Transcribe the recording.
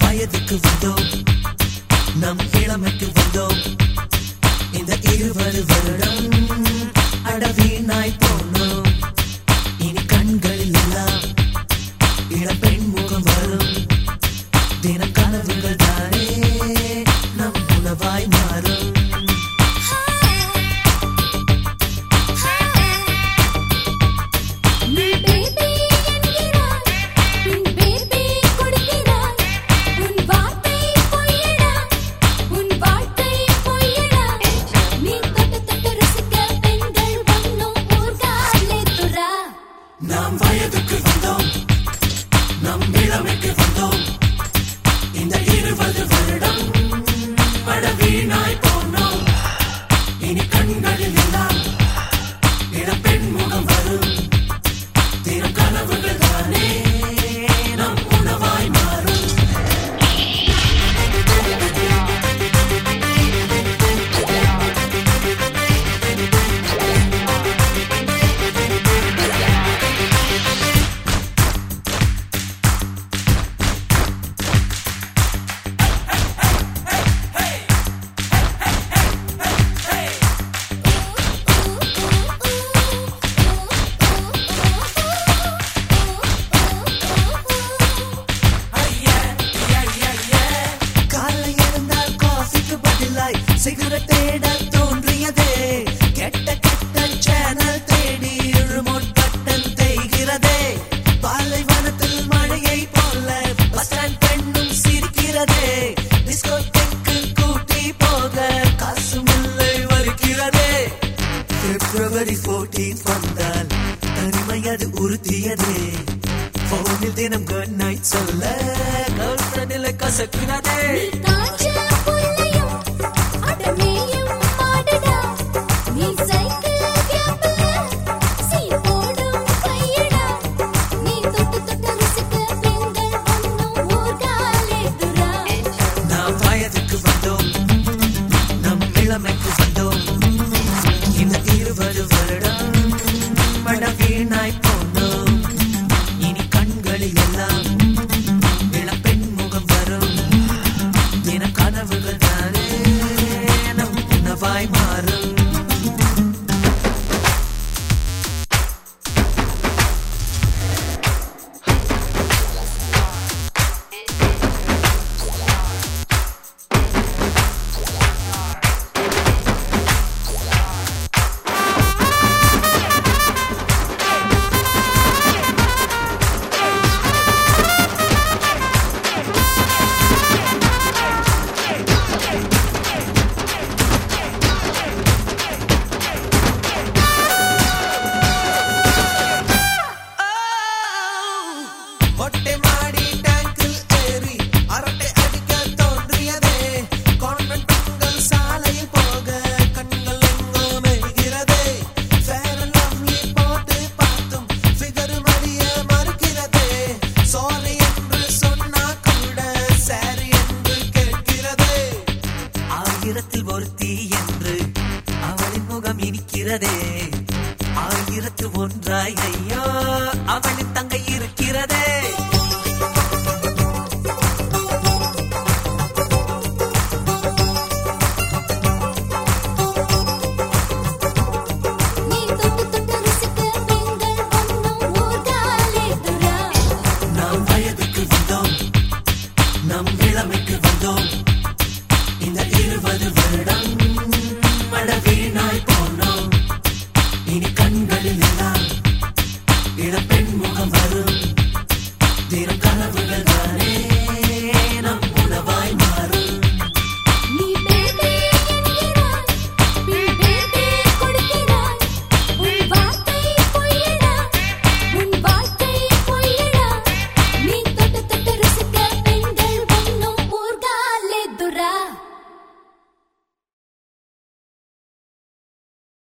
வயதுக்கு வந்தோம் நம் இளமைக்கு வந்தோம் இந்த இருபது வருடம் அடவீனாய் போனோம் இனி கண்களில் எல்லாம் இளப்பெண் முகம் வரும் தினம் கனவுகள் தானே நம் உணவாய் மாறும் நீ பேபி என்கிறாய் உன் பேபி கொடுக்கிறாய் உன் வார்த்தை பொய்யடா உன் வாழ்க்கை பொய்யடா நீ தொட்டு தொட்டு ரசிக்க பெண்கள் வண்ணம் ஊர்காலே துரா நாம் வயதுக்கு வந்தோம் நம் இளமைக்கு வந்தோம் இந்த இருபது வருடம் அடவீனாய் போனோம் இனி கண்களில் எல்லாம் இளப்பெண் முகம் வரும் தினம் கனவுகள் தானே நம் உணவாய் மாறும் காலை எழுந்தால் காஃபிக்கு பதிலாய் சிகரெட் தேட தோன்றியதே கெட்ட கெட்ட சேனல் தேடி ரிமோட் பட்டன் தேய்கிறதே பாலைவனத்தில் மழையை போல பஸ் ஸ்டாண்ட் பெண்ணும் சிரிக்கிறதே டிஸ்கோ தெக்கு கூட்டி போக காசும் இல்லை வலிக்கிறதே பிப்ரவரி 14 வந்தால் தனிமை அது உறுத்தியதே போனில் தினம் குட் நைட் சொல்ல கேர்ள் ஃப்ரெண்டில் கசக்கிறதே காஞ்ச புல்லையும் அடமேயும் மாடடா நீ சைக்கிள் கேப்ல சீ போடும் கையடா நீ தொட்டு தொட்டு ரசிக்க பெண்கள் வண்ணம் ஊர்காலே துரா நாம் வயதுக்கு வந்தோம் நம் இளமைக்கு வந்தோம் இந்த இருபது வருடம் மட வீணாய் போனோம் இனி கண்களில் எல்லாம் இளப்பெண் முகம் வரும் தின கனவுகள் தானே நம் உணவாய் மாறும் ಹೊಟ್ಟೆ ಮಾಡಿ ಟ್ಯಾಂಕಿಲ್ ಏರಿ அரட்டை அடிக்க தோன்றியதே கான்வென்ட் பெண்கள் சாலையில் போக கண்கள் எங்கோ மெய்கிறதே ஃபேர் அண்ட் லவ்லி போட்டு பார்த்தும் ஃபிகர் மறிய மறுக்கிறதே சாரி என்று சொன்னா கூட சாரி என்று கேட்கிறதே ஆயிரத்தில் ஒருத்தி என்று அவளின் முகம் இனிக்கிறதே